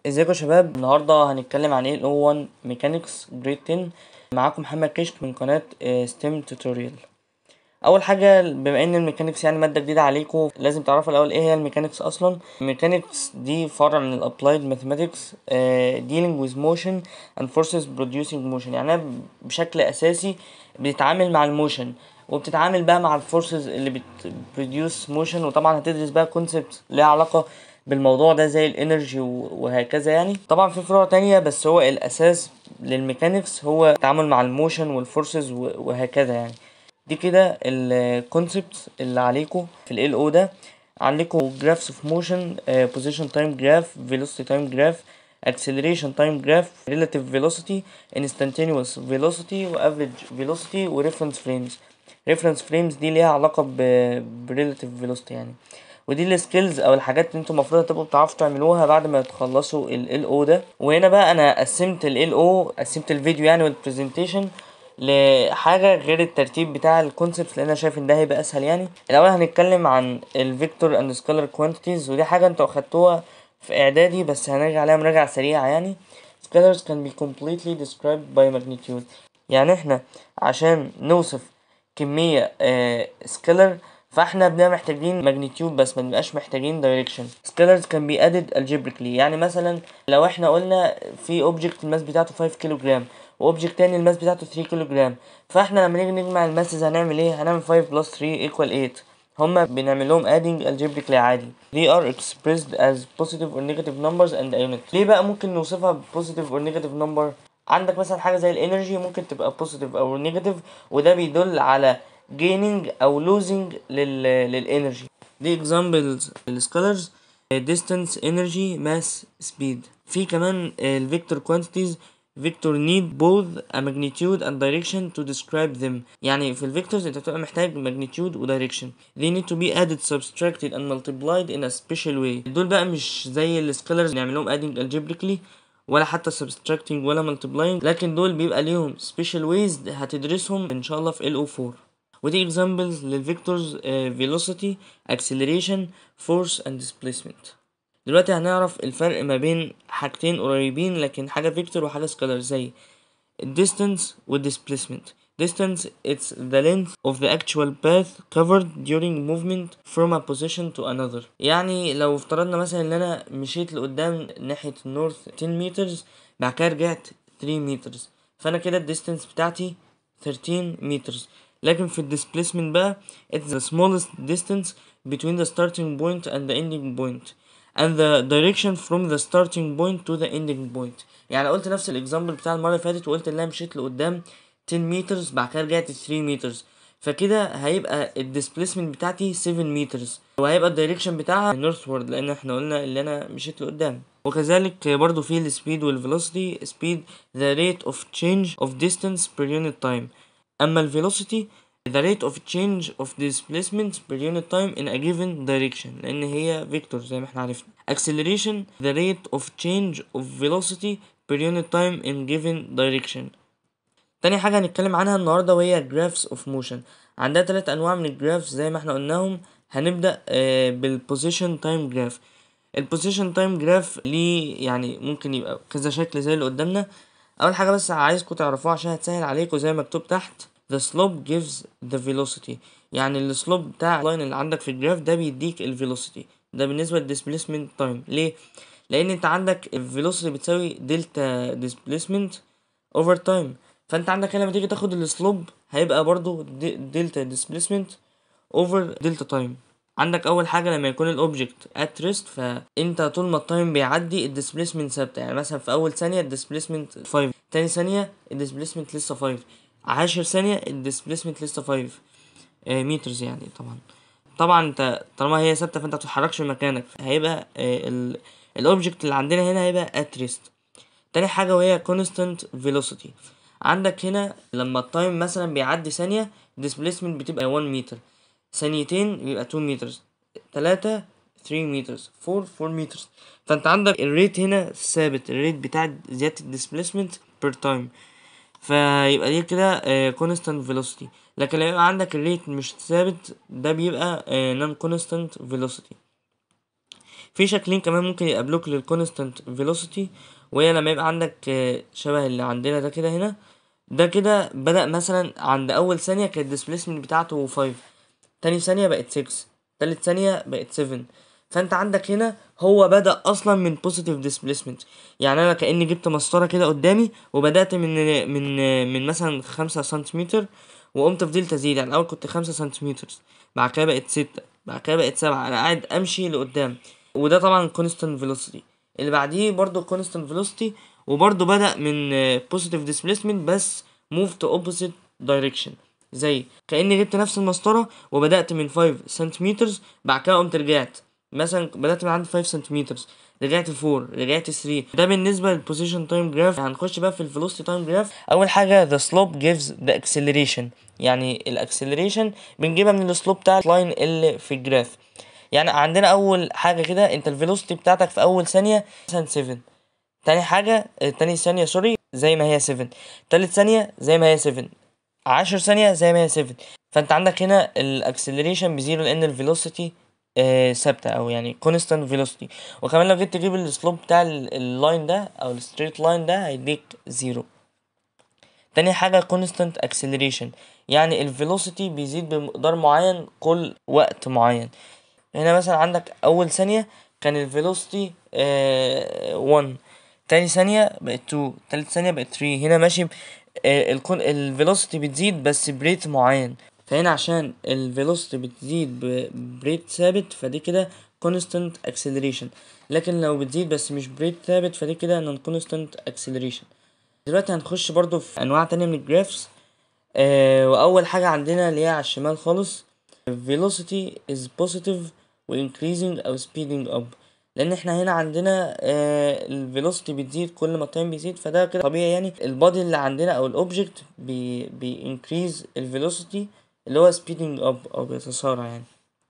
ازيكم يا شباب النهارده هنتكلم عن ايه ال 01 ميكانيكس جريد 10 معاكم محمد كشك من قناه ستيم توتوريال اول حاجه بما ان الميكانيكس يعني ماده جديده عليكم لازم تعرفوا الاول ايه هي الميكانيكس اصلا الميكانيكس دي فرع من الابلايد ماثيماتكس dealing with motion and forces producing motion يعني بشكل اساسي بتتعامل مع الموشن وبتتعامل بقى مع الفورسز اللي بتبروديوس موشن وطبعا هتدرس بقى كونسبت ليها علاقه بالموضوع ده زي الانرجي وهكذا يعني طبعا في فروع تانية بس هو الاساس للميكانيكس هو التعامل مع الموشن والفورسز وهكذا يعني دي كده الكونسبت اللي عليكم في ال او ده عليكم graphs of motion uh, position time graph velocity time graph acceleration time graph relative velocity instantaneous velocity و average velocity و reference frames reference frames دي ليها علاقة ب relative velocity يعني ودي السكيلز او الحاجات اللي انتم المفروض تبقوا بتعرفوا تعملوها بعد ما تخلصوا ال او ده وهنا بقى انا قسمت ال او قسمت الفيديو يعني والبرزنتيشن لحاجه غير الترتيب بتاع الكونسبت لان انا شايف ان ده هيبقى اسهل يعني الاول هنتكلم عن الفيكتور اند سكالر كوانتيتيز ودي حاجه انتوا اخدتوها في اعدادي بس هنرجع عليها مراجعه سريعه يعني scalars can be completely described by magnitude يعني احنا عشان نوصف كميه آه سكالر فاحنا بنبقى محتاجين ماجنتيود بس ما بنبقاش محتاجين دايركشن scalars can be added algebraically يعني مثلا لو احنا قلنا في اوبجكت الماس بتاعته 5 كيلو جرام واوبجكت تاني الماس بتاعته 3 كيلو جرام فاحنا لما نيجي نجمع الماسز هنعمل ايه هنعمل 5 بلس 3 equal 8 هما بنعمل لهم adding algebraically عادي they are expressed as positive or negative numbers and unit ليه بقى ممكن نوصفها positive or negative number عندك مثلا حاجه زي الانرجي ممكن تبقى positive او negative وده بيدل على gaining او losing لل للانرجي دي examples للسكالرز distance energy mass speed في كمان الفيكتور quantities vector need both a magnitude and direction to describe them يعني في الفيكتورز انت بتبقى محتاج magnitude و direction they need to be added subtracted and multiplied in a special way دول بقى مش زي السكالرز نعمل لهم adding algebraically ولا حتى subtracting ولا multiplying لكن دول بيبقى ليهم special ways هتدرسهم ان شاء الله في LO4 ودي examples للفيكتورز uh, velocity acceleration force and displacement دلوقتي هنعرف الفرق ما بين حاجتين قريبين لكن حاجة فيكتور وحاجة سكالر زي distance و displacement distance it's the length of the actual path covered during movement from a position to another يعني لو افترضنا مثلا ان انا مشيت لقدام ناحية النورث 10 مترز بعد كده رجعت 3 مترز فانا كده الديستنس بتاعتي 13 مترز لكن في الديسبليسمنت بقى it's the smallest distance between the starting point and the ending point and the direction from the starting point to the ending point يعني قلت نفس الاكزامبل بتاع المره اللي فاتت وقلت ان انا مشيت لقدام 10 مترز بعد كده رجعت 3 مترز فكده هيبقى الديسبليسمنت بتاعتي 7 مترز وهيبقى الدايركشن بتاعها نورثورد لان احنا قلنا اللي انا مشيت لقدام وكذلك برضو في السبيد والفيلوسيتي speed the rate of change of distance per unit time اما الفيلوسيتي the rate of change of displacement per unit time in a given direction لأن هي vector زي ما احنا عرفنا acceleration the rate of change of velocity per unit time in given direction تاني حاجة هنتكلم عنها النهاردة وهي graphs of motion عندها تلات أنواع من الجرافs زي ما احنا قلناهم هنبدأ بالposition time graph البوزيشن تايم جراف ليه يعني ممكن يبقى كذا شكل زي اللي قدامنا أول حاجة بس عايزكم تعرفوها عشان هتسهل عليكم زي ما مكتوب تحت the slope gives the velocity يعني السلوب بتاع اللاين اللي عندك في الجراف ده بيديك الفيلوسيتي ده بالنسبة للديسبليسمنت تايم ليه؟ لأن أنت عندك الفيلوسيتي بتساوي دلتا ديسبليسمنت اوفر تايم فأنت عندك هنا لما تيجي تاخد السلوب هيبقى برضو دلتا ديسبليسمنت اوفر دلتا تايم عندك اول حاجه لما يكون الاوبجكت ات ريست فانت طول ما التايم بيعدي الديسبليسمنت ثابته يعني مثلا في اول ثانيه الديسبليسمنت 5 تاني ثانيه الديسبليسمنت لسه 5 عشر ثانية الديسبليسمنت لسه 5 آه مترز يعني طبعا طبعا انت طالما هي ثابتة فانت متتحركش من مكانك هيبقى آه الاوبجكت اللي عندنا هنا هيبقى at rest تاني حاجة وهي constant velocity عندك هنا لما التايم مثلا بيعدي ثانية displacement بتبقى 1 متر ثانيتين بيبقى 2 مترز تلاتة 3 مترز 4 4 مترز فانت عندك الريت هنا ثابت الريت بتاع زيادة الديسبليسمنت per time فيبقى دي كده constant velocity لكن لو يبقى عندك الريت مش ثابت ده بيبقى non constant velocity في شكلين كمان ممكن يقابلوك للكونستانت فيلوسيتي وهي لما يبقى عندك آه، شبه اللي عندنا ده كده هنا ده كده بدأ مثلا عند أول ثانية كانت الديسبيسمنت بتاعته 5 تاني ثانية بقت 6 تالت ثانية بقت 7 فانت عندك هنا هو بدأ اصلا من بوزيتيف ديسبيسمنت يعني انا كأني جبت مسطرة كده قدامي وبدأت من من من مثلا خمسة سنتيمتر وقمت فضلت ازيد يعني الاول كنت خمسة سنتيمتر بعد كده بقت ستة بعد كده بقت سبعة انا قاعد امشي لقدام وده طبعا كونستانت فيلوسيتي اللي بعديه برضو كونستانت فيلوسيتي وبرضو بدأ من بوزيتيف ديسبيسمنت بس موف تو اوبوزيت دايركشن زي كأني جبت نفس المسطرة وبدأت من 5 سنتيمتر بعد كده قمت رجعت مثلا بدأت من عند 5 سنتيمتر رجعت 4 رجعت 3 ده بالنسبة للبوزيشن تايم جراف هنخش بقى في الفيلوسيتي تايم جراف أول حاجة the slope gives the acceleration يعني الاكسلريشن بنجيبها من السلوب بتاع اللاين اللي في الجراف يعني عندنا أول حاجة كده أنت الفيلوسيتي بتاعتك في أول ثانية مثلا 7 تاني حاجة آه، تاني ثانية سوري زي ما هي 7 تالت ثانية زي ما هي 7 عشر ثانية زي ما هي 7 فانت عندك هنا الاكسلريشن بزيرو لان الفيلوسيتي آه، ثابتة او يعني كونستانت فيلوسيتي وكمان لو جيت تجيب السلوب بتاع ال- اللاين ده او الستريت لاين ده هيديك زيرو تاني حاجة كونستانت اكسلريشن يعني الفيلوسيتي بيزيد بمقدار معين كل وقت معين هنا مثلا عندك اول ثانية كان الفيلوسيتي آه 1 تاني ثانية بقت 2 تالت ثانية بقت 3 هنا ماشي الكون الفيلوسيتي بتزيد بس بريت معين فهنا عشان الفيلوسيتي بتزيد ب- بريت ثابت فدي كده constant acceleration لكن لو بتزيد بس مش بريت ثابت فدي كده non constant acceleration دلوقتي هنخش برضو في انواع تانية من الجرافس آه واول حاجة عندنا اللي هي على الشمال خالص velocity is positive و increasing او speeding up لان احنا هنا عندنا آه الفيلوسيتي بتزيد كل ما التايم بيزيد فده كده طبيعي يعني البادي اللي عندنا او الاوبجكت بي بي increase الفيلوسيتي اللي هو speeding up او بيتسارع يعني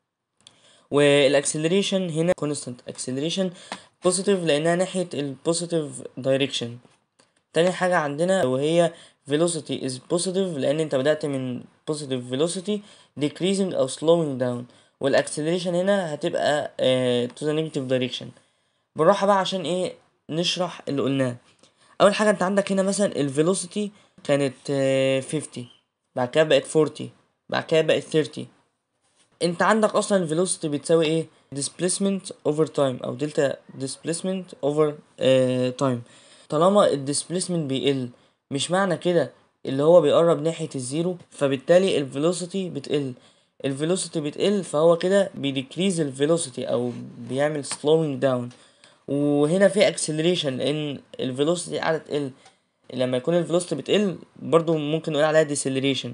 والاكسلريشن هنا constant acceleration positive لانها ناحية البوزيتيف direction تاني حاجة عندنا وهي velocity is positive لأن أنت بدأت من positive velocity decreasing أو slowing down والأكسلريشن هنا هتبقى آه to the negative direction بالراحة بقى عشان إيه نشرح اللي قلناه أول حاجة أنت عندك هنا مثلا الفيلوسيتي كانت آه 50 بعد كده بقت 40 بعد كده بقت 30 انت عندك اصلا الفيلوسيتي بتساوي ايه displacement over time او دلتا displacement over آه time طالما الديسبليسمنت بيقل مش معنى كده اللي هو بيقرب ناحية الزيرو فبالتالي الفيلوسيتي بتقل الفيلوسيتي بتقل فهو كده بيديكريز الفيلوسيتي او بيعمل slowing down وهنا في acceleration لان الفيلوسيتي قاعدة تقل لما يكون الفيلوسيتي بتقل برضو ممكن نقول عليها deceleration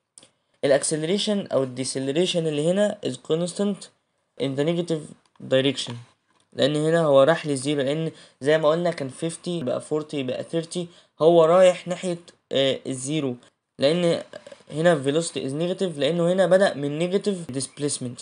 الاكسلريشن او الديسلريشن اللي هنا is constant in the negative direction لان هنا هو راح للزيرو لان زي ما قلنا كان 50 بقى 40 بقى 30 هو رايح ناحية آه الزيرو لان هنا velocity is negative لانه هنا بدأ من negative displacement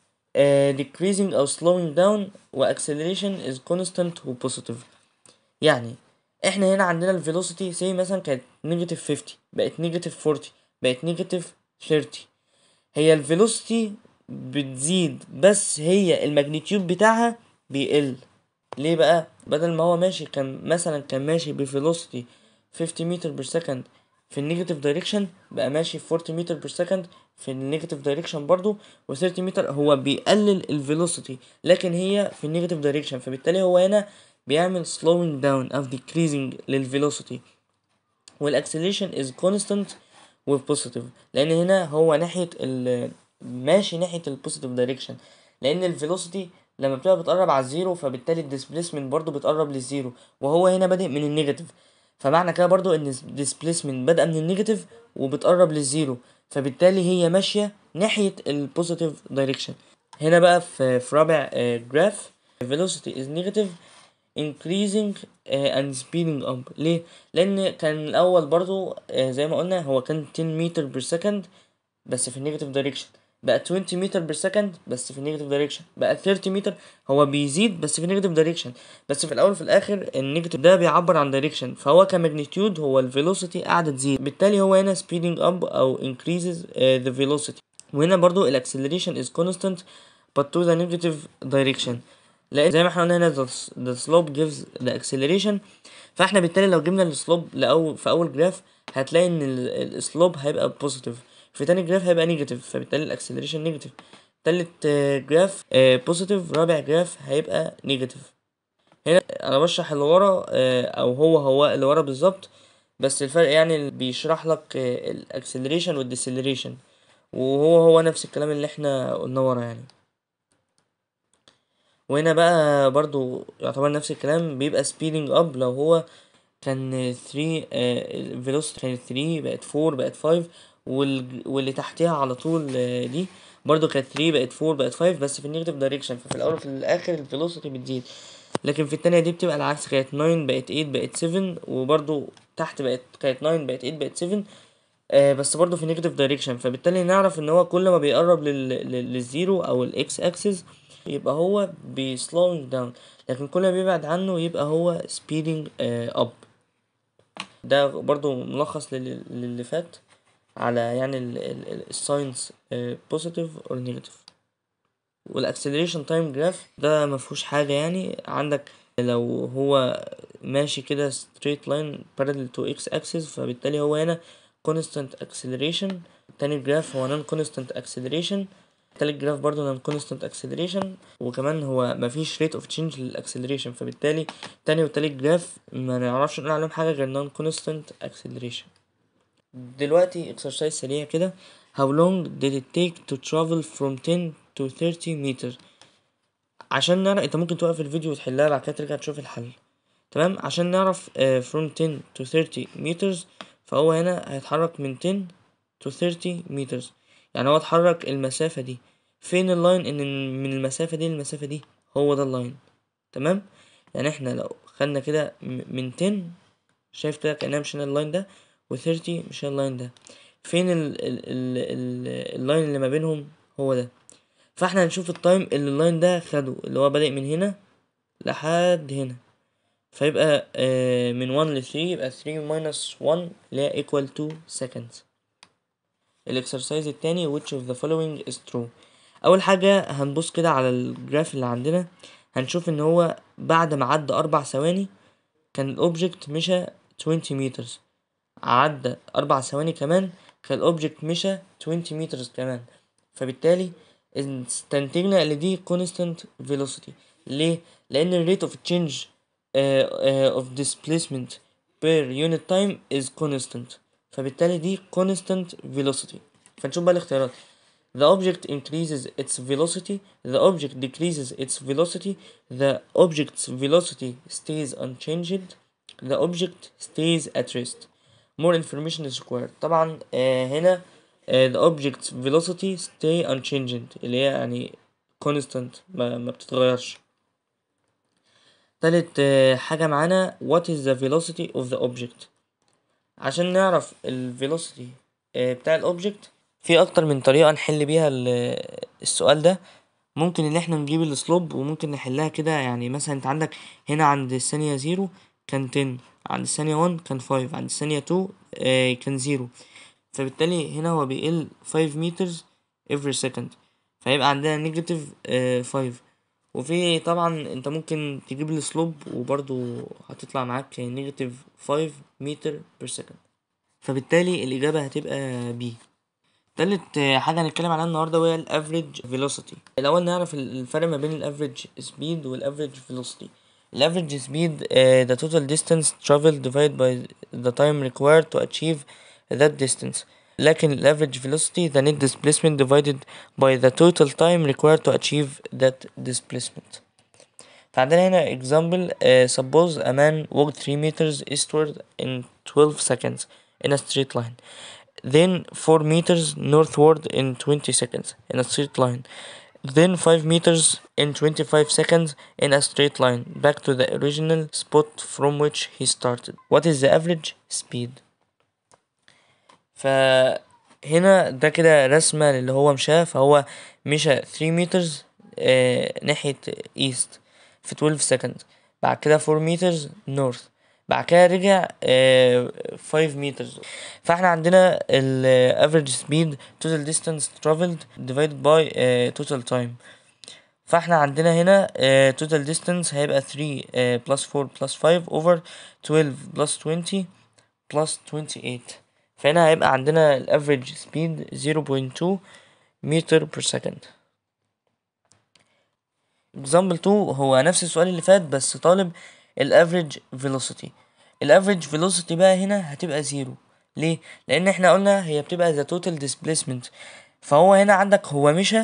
آه decreasing او slowing down و acceleration is constant و positive يعني احنا هنا عندنا الفيلوسيتي سي مثلا كانت نيجاتيف 50 بقت نيجاتيف 40 بقت نيجاتيف 30 هي الفيلوسيتي بتزيد بس هي الماجنتيود بتاعها بيقل ليه بقى بدل ما هو ماشي كان مثلا كان ماشي بفيلوسيتي 50 متر بير سكند في النيجاتيف دايركشن بقى ماشي 40 متر بير سكند في النيجاتيف دايركشن برضو و30 متر هو بيقلل الفيلوسيتي لكن هي في النيجاتيف دايركشن فبالتالي هو هنا بيعمل slowing down أو decreasing للفيلوسيتي والاكسلريشن is constant و positive لأن هنا هو ناحية ال ماشي ناحية البوزيتيف دايركشن لأن الفيلوسيتي لما بتبقى بتقرب على الزيرو فبالتالي الديسبليسمنت برضو بتقرب للزيرو وهو هنا بادئ من النيجاتيف فمعنى كده برضو ان الديسبليسمنت بادئه من النيجاتيف وبتقرب للزيرو فبالتالي هي ماشية ناحية البوزيتيف دايركشن هنا بقى في, في رابع جراف velocity is negative increasing uh, and speeding up ليه؟ لأن كان الأول برضو uh, زي ما قلنا هو كان 10 متر بير سكند بس في النيجاتيف دايركشن بقى 20 متر بير سكند بس في النيجاتيف دايركشن بقى 30 متر هو بيزيد بس في النيجاتيف دايركشن بس في الاول وفي الاخر النيجاتيف ده بيعبر عن دايركشن فهو كماجنتيود هو الفيلوسيتي قاعده تزيد بالتالي هو هنا speeding up او increases uh, the velocity وهنا برضو الاكسلريشن is constant but to the negative direction لان زي ما احنا قلنا هنا the, the slope gives the acceleration فاحنا بالتالي لو جبنا السلوب لأو في اول جراف هتلاقي ان السلوب هيبقى بوزيتيف في تاني جراف هيبقى نيجاتيف فبالتالي الاكسلريشن نيجاتيف تالت جراف بوزيتيف رابع جراف هيبقى نيجاتيف هنا انا بشرح اللي ورا او هو هو اللي ورا بالظبط بس الفرق يعني اللي بيشرح لك الاكسلريشن والديسلريشن وهو هو نفس الكلام اللي احنا قلنا ورا يعني وهنا بقى برضو يعتبر نفس الكلام بيبقى speeding up لو هو كان 3 velocity كانت 3 بقت 4 بقت 5 واللي تحتها على طول دي برضو كانت 3 بقت 4 بقت 5 بس في النيجاتيف دايركشن ففي الاول وفي الاخر الفيلوسيتي بتزيد لكن في التانية دي بتبقى العكس كانت 9 بقت 8 بقت 7 وبرضو تحت بقت كانت 9 بقت 8 بقت 7 آه بس برضو في نيجاتيف دايركشن فبالتالي نعرف ان هو كل ما بيقرب لل... للزيرو او الاكس اكسس يبقى هو بي slowing down لكن كل ما بيبعد عنه يبقى هو speeding uh, up ده برضو ملخص لل- للي فات على يعني الساينس بوزيتيف اور نيجاتيف والاكسلريشن تايم جراف ده مفهوش حاجة يعني عندك لو هو ماشي كده straight line parallel to x axis فبالتالي هو هنا constant acceleration تاني جراف هو non constant acceleration تالت جراف برضه non constant acceleration وكمان هو مفيش rate of change للاكسلريشن فبالتالي تاني وتالت جراف ما نعرفش نقول عليهم حاجة غير non constant acceleration دلوقتي exercise سريع كده how long did it take to travel from 10 to 30 meter عشان نعرف انت ممكن توقف الفيديو وتحلها بعد كده ترجع تشوف الحل تمام عشان نعرف uh, from 10 to 30 meters فهو هنا هيتحرك من 10 to 30 meters يعني هو اتحرك المسافة دي فين اللاين ان من المسافة دي للمسافة دي هو ده اللاين تمام يعني احنا لو خدنا كده م- من 10 شايف كده كأننا مشينا اللاين ده و 30 مشينا اللاين ده فين ال ال ال ال اللاين اللي ما بينهم هو ده فاحنا هنشوف التايم اللي اللاين ده خده اللي هو بادئ من هنا لحد هنا فيبقى آه من 1 ل 3 يبقى 3 minus 1 اللي هي equal to seconds الاكسرسايز التاني which of the following is true اول حاجة هنبص كده على الجراف اللي عندنا هنشوف ان هو بعد ما عدى اربع ثواني كان الاوبجكت مشى 20 مترز عدى اربع ثواني كمان كان الاوبجكت مشى 20 مترز كمان فبالتالي استنتجنا ان دي constant velocity ليه لان الريت اوف تشينج of displacement per unit time is constant فبالتالي دي constant velocity فنشوف بقى الاختيارات The object increases its velocity, the object decreases its velocity, the object's velocity stays unchanged, the object stays at rest. More information is required. طبعا آه هنا آه the object's velocity stay unchanged اللي هي يعني constant ما, ما بتتغيرش. تالت آه حاجة معانا what is the velocity of the object عشان نعرف ال velocity آه بتاع الأوبجكت في أكتر من طريقة نحل بيها ال- السؤال ده ممكن إن احنا نجيب السلوب وممكن نحلها كده يعني مثلا انت عندك هنا عند الثانية زيرو كان 10 عند الثانية 1 كان 5 عند الثانية 2 آه كان زيرو فبالتالي هنا هو بيقل 5 meters every second فيبقى عندنا نيجاتيف 5 وفي طبعا انت ممكن تجيب السلوب وبرضو هتطلع معاك نيجاتيف 5 متر بير سكند فبالتالي الإجابة هتبقى بي تالت حاجة هنتكلم عليها النهاردة وهي الافريج فيلوسيتي الأول نعرف الفرق ما بين الافريج سبيد والافريج فيلوسيتي الافريج سبيد the total distance traveled divided by the time required to achieve that distance لكن الافريج velocity the net displacement divided by the total time required to achieve that displacement فعندنا هنا example uh, suppose a man walked 3 meters eastward in 12 seconds in a straight line then 4 meters northward in 20 seconds in a straight line then 5 meters in 25 seconds in a straight line back to the original spot from which he started what is the average speed فهنا ده كده رسمة اللي هو مشاه فهو مشى 3 مترز آه ناحية east في 12 seconds بعد كده 4 مترز north بعد كده رجع آه 5 مترز فاحنا عندنا ال average speed total distance traveled divided by آه total time فاحنا عندنا هنا آه total distance هيبقى 3 آه plus 4 plus 5 over 12 plus 20 plus 28 فهنا هيبقى عندنا ال average speed 0.2 meter per second example 2 هو نفس السؤال اللي فات بس طالب ال average velocity ال average velocity بقى هنا هتبقى زيرو ليه؟ لأن احنا قلنا هي بتبقى the total displacement فهو هنا عندك هو مشى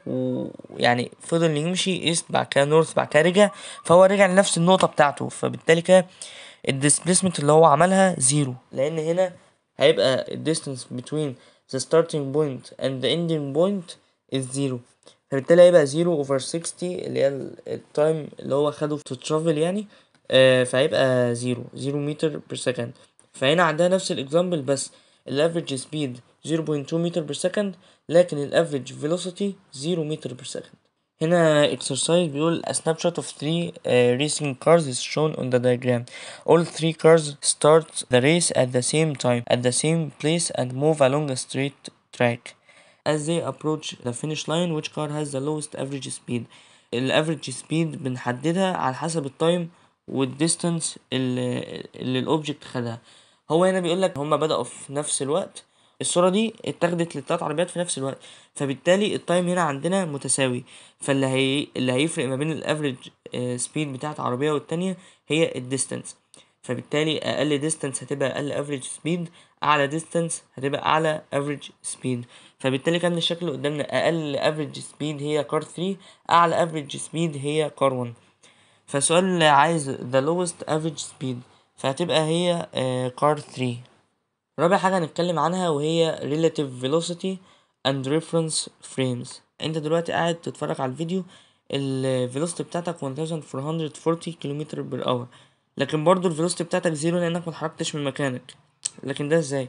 ويعني فضل يمشي ايست بعد كده نورث بعد كده رجع فهو رجع لنفس النقطة بتاعته فبالتالي كده الديسبيسمنت اللي هو عملها زيرو لأن هنا هيبقى ال distance between the starting point and the ending point is zero فبالتالي هيبقى زيرو over 60 اللي هي التايم اللي هو خده في ترافل يعني آه فهيبقى زيرو زيرو متر بير سكند فهنا عندها نفس الاكزامبل بس الافريج سبيد 0.2 متر بير سكند لكن الافريج فيلوسيتي 0 متر بير سكند هنا exercise بيقول a snapshot of three uh, racing cars is shown on the diagram. All three cars start the race at the same time, at the same place and move along a straight track. As they approach the finish line, which car has the lowest average speed? الافريج سبيد بنحددها على حسب التايم والديستانس اللي, اللي الاوبجكت خدها هو هنا بيقول لك هما بدأوا في نفس الوقت الصورة دي اتاخدت للتلات عربيات في نفس الوقت فبالتالي التايم هنا عندنا متساوي فاللي هي اللي هيفرق ما بين الافريج سبيد بتاعت عربية والتانية هي الديستانس فبالتالي اقل ديستانس هتبقى اقل افريج سبيد اعلى ديستانس هتبقى اعلى افريج سبيد فبالتالي كان الشكل اللي قدامنا اقل افريج سبيد هي كار 3 اعلى افريج سبيد هي كار 1 فالسؤال اللي عايز the lowest average speed فهتبقى هي كار 3 رابع حاجة هنتكلم عنها وهي relative velocity and reference frames انت دلوقتي قاعد تتفرج على الفيديو ال velocity بتاعتك 1440 كيلومتر بر اور لكن برضو ال velocity بتاعتك زيرو لانك متحركتش من مكانك لكن ده ازاي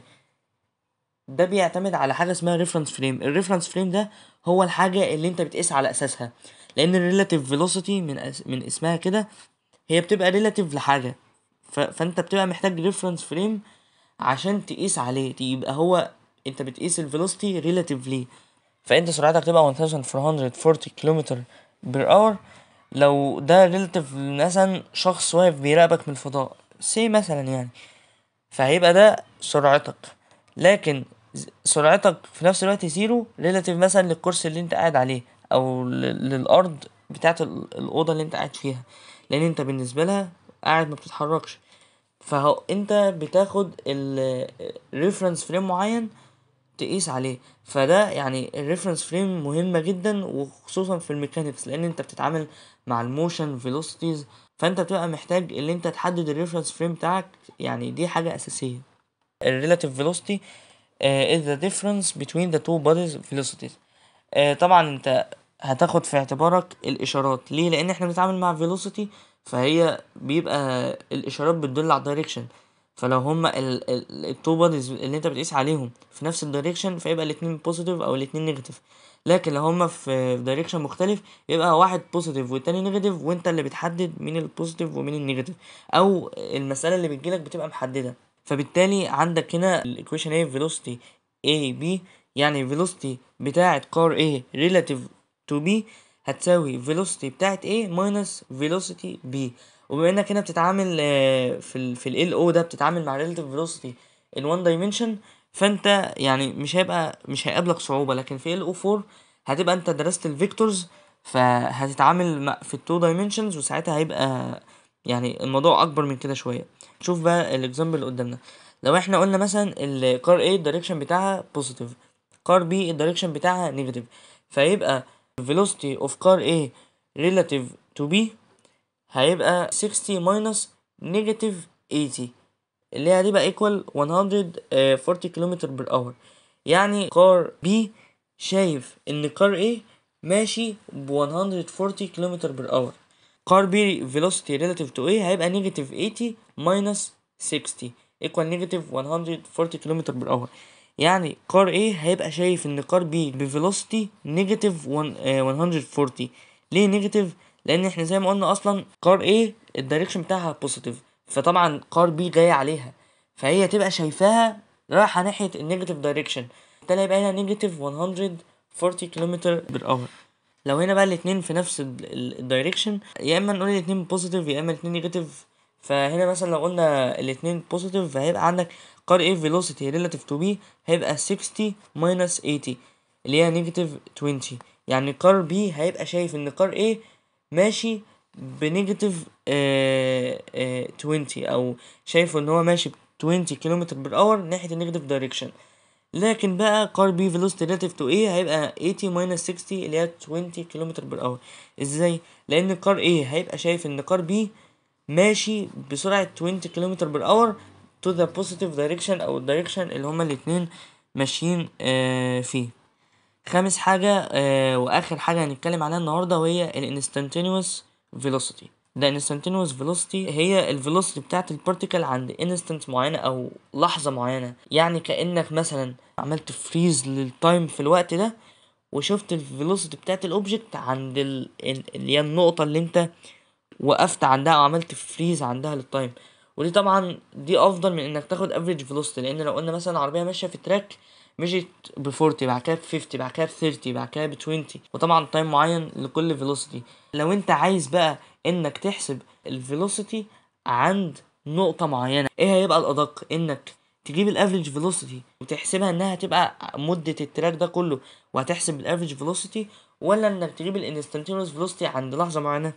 ده بيعتمد على حاجة اسمها reference frame ال reference frame ده هو الحاجة اللي انت بتقيس على اساسها لان ال relative velocity من أس... من اسمها كده هي بتبقى relative لحاجة ف... فانت بتبقى محتاج reference frame عشان تقيس عليه يبقى هو انت بتقيس الفيلوسيتي ريلاتيفلي فانت سرعتك تبقى 1440 كيلومتر بير اور لو ده ريلاتيف مثلا شخص واقف بيراقبك من الفضاء سي مثلا يعني فهيبقى ده سرعتك لكن سرعتك في نفس الوقت زيرو ريلاتيف مثلا للكرسي اللي انت قاعد عليه او للارض بتاعت الاوضه اللي انت قاعد فيها لان انت بالنسبه لها قاعد ما بتتحركش فهو انت بتاخد الريفرنس فريم معين تقيس عليه فده يعني الريفرنس فريم مهمة جدا وخصوصا في الميكانيكس لان انت بتتعامل مع الموشن فيلوسيتيز فانت بتبقى محتاج ان انت تحدد الريفرنس فريم بتاعك يعني دي حاجة اساسية الريلاتيف فيلوسيتي is the difference between the two bodies velocities uh, طبعا انت هتاخد في اعتبارك الاشارات ليه لان احنا بنتعامل مع فيلوسيتي فهي بيبقى الاشارات بتدل على الدايركشن فلو هما التو بوديز اللي انت بتقيس عليهم في نفس الدايركشن فيبقى الاتنين بوزيتيف او الاتنين نيجاتيف لكن لو هما في دايركشن مختلف يبقى واحد بوزيتيف والتاني نيجاتيف وانت اللي بتحدد مين البوزيتيف ومين النيجاتيف او المسألة اللي بتجيلك بتبقى محددة فبالتالي عندك هنا الايكويشن ايه فيلوسيتي A B يعني فيلوسيتي بتاعة كار A relative to B هتساوي velocity بتاعت A minus velocity B وبما انك هنا بتتعامل في ال في ال LO ده بتتعامل مع relative velocity in one dimension فانت يعني مش هيبقى مش هيقابلك صعوبة لكن في LO4 هتبقى انت درست الفيكتورز فهتتعامل في التو dimensions وساعتها هيبقى يعني الموضوع اكبر من كده شوية شوف بقى الاكزامبل اللي قدامنا لو احنا قلنا مثلا الكار A الدايركشن بتاعها بوزيتيف كار B الدايركشن بتاعها نيجاتيف فيبقى velocity of car A relative to B هيبقى 60 minus negative 80 اللي هي هتبقى equal 140 كيلومتر بر اور يعني كار B شايف ان كار A ماشي ب 140 كيلومتر بر اور كار B velocity relative to A هيبقى negative 80 minus 60 equal negative 140 كيلومتر بر اور يعني كار A هيبقى شايف ان كار B بفيلوسيتي نيجاتيف 140 ليه نيجاتيف لان احنا زي ما قلنا اصلا كار A الدايركشن بتاعها بوزيتيف فطبعا كار B جاية عليها فهي تبقى شايفاها رايحة ناحية النيجاتيف دايركشن بالتالي هيبقى هنا نيجاتيف 140 كيلومتر بر اور لو هنا بقى الاتنين في نفس الدايركشن يا اما نقول الاتنين بوزيتيف يا اما الاتنين نيجاتيف فهنا مثلا لو قلنا الاتنين بوزيتيف فهيبقى عندك كار A velocity relative to B هيبقى 60 minus 80 اللي هي نيجاتيف 20 يعني كار B هيبقى شايف ان كار A ماشي بنيجاتيف آه آه 20 او شايفه ان هو ماشي ب 20 كيلومتر بر اور ناحيه النيجاتيف دايركشن لكن بقى كار بي فيلوسيتي ريلاتيف تو ايه هيبقى 80 ماينس 60 اللي هي 20 كيلومتر بر اور ازاي لان كار ايه هيبقى شايف ان كار بي ماشي بسرعه 20 كيلومتر بر اور تو ذا بوزيتيف دايركشن او الدايركشن اللي هما الاتنين ماشيين آه فيه خامس حاجة آه وآخر حاجة هنتكلم عليها النهاردة وهي ال instantaneous velocity ده instantaneous velocity هي ال velocity بتاعت البارتيكل عند instant معينة أو لحظة معينة يعني كأنك مثلا عملت فريز للتايم في الوقت ده وشفت ال velocity بتاعت الأوبجكت عند ال اللي هي النقطة اللي أنت وقفت عندها أو عملت فريز عندها للتايم ودي طبعا دي أفضل من إنك تاخد average velocity لأن لو قلنا مثلا عربية ماشية في تراك مشيت ب 40 بعد كده ب 50 بعد كده ب 30 بعد كده ب 20 وطبعا تايم معين لكل فيلوسيتي لو انت عايز بقى انك تحسب الفيلوسيتي عند نقطة معينة ايه هيبقى الادق انك تجيب الافريج فيلوسيتي وتحسبها انها هتبقى مدة التراك ده كله وهتحسب الافريج فيلوسيتي ولا انك تجيب الانستنتينوس فيلوسيتي عند لحظة معينة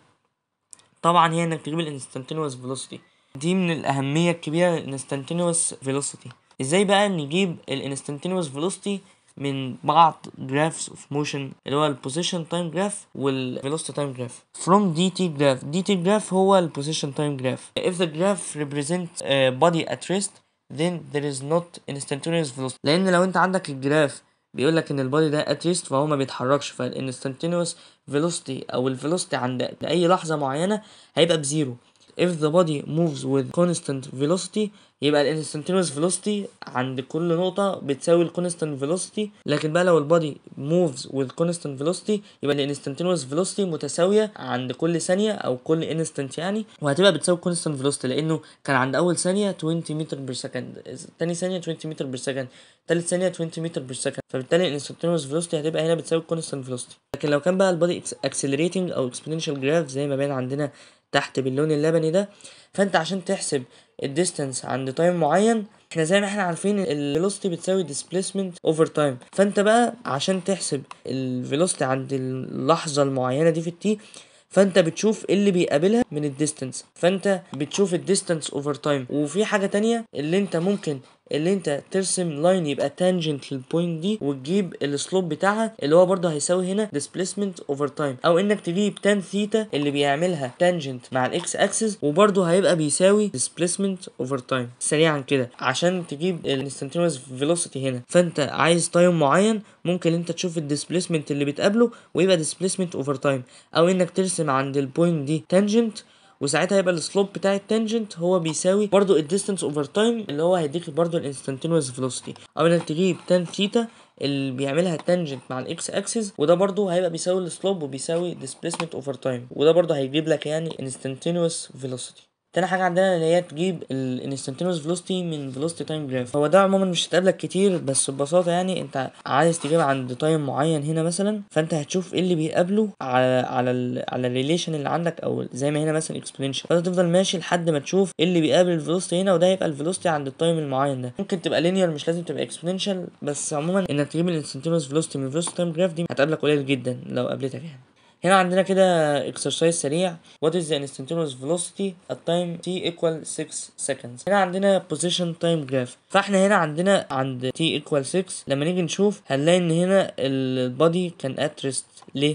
طبعا هي انك تجيب الانستنتينوس فيلوسيتي دي من الاهمية الكبيرة الانستنتينوس فيلوسيتي ازاي بقى نجيب الانستنتينوس فيلوسيتي من بعض جرافس اوف موشن اللي هو البوزيشن تايم جراف والفيلوسيتي تايم جراف from dt graph dt graph هو البوزيشن تايم جراف if the graph represents a body at rest then there is not instantaneous velocity لان لو انت عندك الجراف بيقول لك ان البادي ده at rest فهو ما بيتحركش فالانستنتينوس velocity او الفيلوسيتي عند اي لحظه معينه هيبقى بزيرو if the body moves with constant velocity يبقى ال instantaneous velocity عند كل نقطة بتساوي ال constant velocity لكن بقى لو البادي moves with constant velocity يبقى ال instantaneous velocity متساوية عند كل ثانية أو كل instant يعني وهتبقى بتساوي constant velocity لأنه كان عند أول ثانية 20 متر بير سكند تاني ثانية 20 متر بير سكند تالت ثانية 20 متر بير سكند فبالتالي ال instantaneous velocity هتبقى هنا بتساوي constant velocity لكن لو كان بقى البادي accelerating أو exponential graph زي ما باين عندنا تحت باللون اللبني ده فانت عشان تحسب الديستانس عند تايم معين احنا زي ما احنا عارفين الفيلوسيتي بتساوي displacement اوفر تايم فانت بقى عشان تحسب الفيلوسيتي عند اللحظه المعينه دي في التي فانت بتشوف ايه اللي بيقابلها من الديستانس فانت بتشوف الديستانس اوفر تايم وفي حاجه تانية اللي انت ممكن اللي انت ترسم لاين يبقى تانجنت للبوينت دي وتجيب السلوب بتاعها اللي هو برضه هيساوي هنا displacement over time او انك تجيب تان ثيتا اللي بيعملها تانجنت مع الاكس اكسس وبرضه هيبقى بيساوي displacement over time سريعا كده عشان تجيب الانستنتينوس فيلوسيتي هنا فانت عايز تايم معين ممكن انت تشوف الديسبيسمنت اللي بتقابله ويبقى displacement over time او انك ترسم عند البوينت دي تانجنت وساعتها يبقى السلوب بتاع التانجنت هو بيساوي برضو الديستانس اوفر تايم اللي هو هيديك برضو الانستنتينوس فيلوسيتي او انك تجيب تان ثيتا اللي بيعملها التانجنت مع الاكس اكسس وده برضو هيبقى بيساوي السلوب وبيساوي displacement اوفر تايم وده برضو هيجيب لك يعني instantaneous velocity تاني حاجة عندنا اللي هي تجيب الانستنتينوس فيلوسيتي من فيلوسيتي تايم جراف هو ده عموما مش هتقابلك كتير بس ببساطة يعني انت عايز تجيب عند تايم معين هنا مثلا فانت هتشوف ايه اللي بيقابله على على ال على الريليشن اللي عندك او زي ما هنا مثلا اكسبوننشال فانت تفضل ماشي لحد ما تشوف ايه اللي بيقابل الفيلوسيتي هنا وده يبقى الفيلوسيتي عند التايم المعين ده ممكن تبقى لينير مش لازم تبقى اكسبوننشال بس عموما انك تجيب الانستنتينوس فيلوسيتي من فيلوسيتي تايم جراف دي هتقابلك قليل جدا لو قابلتك يعني هنا عندنا كده اكسرسايز سريع what is the instantaneous velocity at time t equal 6 seconds هنا عندنا position time graph فاحنا هنا عندنا عند t equal 6 لما نيجي نشوف هنلاقي ان هنا البادي كان at rest ليه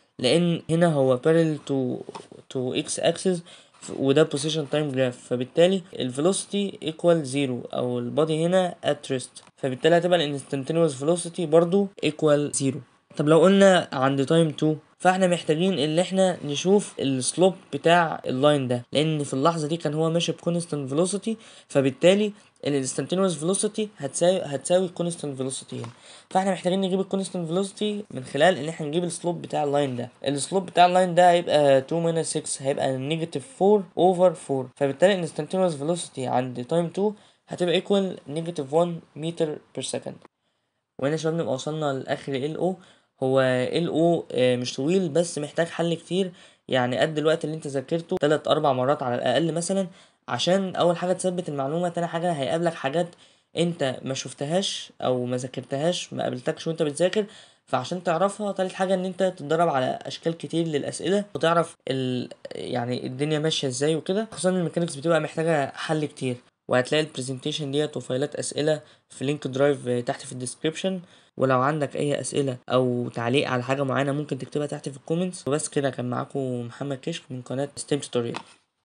لان هنا هو parallel to to x axis وده position time graph فبالتالي الفيلوسيتي equal 0 او البادي هنا at rest فبالتالي هتبقى الانستنتينوس velocity برضو equal 0 طب لو قلنا عند تايم 2 فاحنا محتاجين ان احنا نشوف السلوب بتاع اللاين ده لان في اللحظه دي كان هو ماشي بكونستانت فيلوسيتي فبالتالي الانستنتينوس فيلوسيتي هتساوي هتساوي الكونستانت فيلوسيتي هنا فاحنا محتاجين نجيب الكونستانت فيلوسيتي من خلال ان احنا نجيب السلوب بتاع اللاين ده السلوب بتاع اللاين ده هيبقى 2 ماينس 6 هيبقى نيجاتيف 4 اوفر 4 فبالتالي الانستنتينوس فيلوسيتي عند تايم 2 هتبقى ايكوال نيجاتيف 1 متر بير سكند وهنا يا شباب نبقى وصلنا لاخر ال او هو ال او مش طويل بس محتاج حل كتير يعني قد الوقت اللي انت ذاكرته تلات اربع مرات على الاقل مثلا عشان اول حاجه تثبت المعلومه تاني حاجه هيقابلك حاجات انت ما شفتهاش او ما ذاكرتهاش ما قابلتكش وانت بتذاكر فعشان تعرفها تالت حاجه ان انت تتدرب على اشكال كتير للاسئله وتعرف ال... يعني الدنيا ماشيه ازاي وكده خصوصا الميكانيكس بتبقى محتاجه حل كتير وهتلاقي البرزنتيشن ديت وفايلات اسئله في لينك درايف تحت في الديسكريبشن ولو عندك اي اسئله او تعليق على حاجه معينه ممكن تكتبها تحت في الكومنتس وبس كده كان معاكم محمد كشك من قناه ستيم توتوريال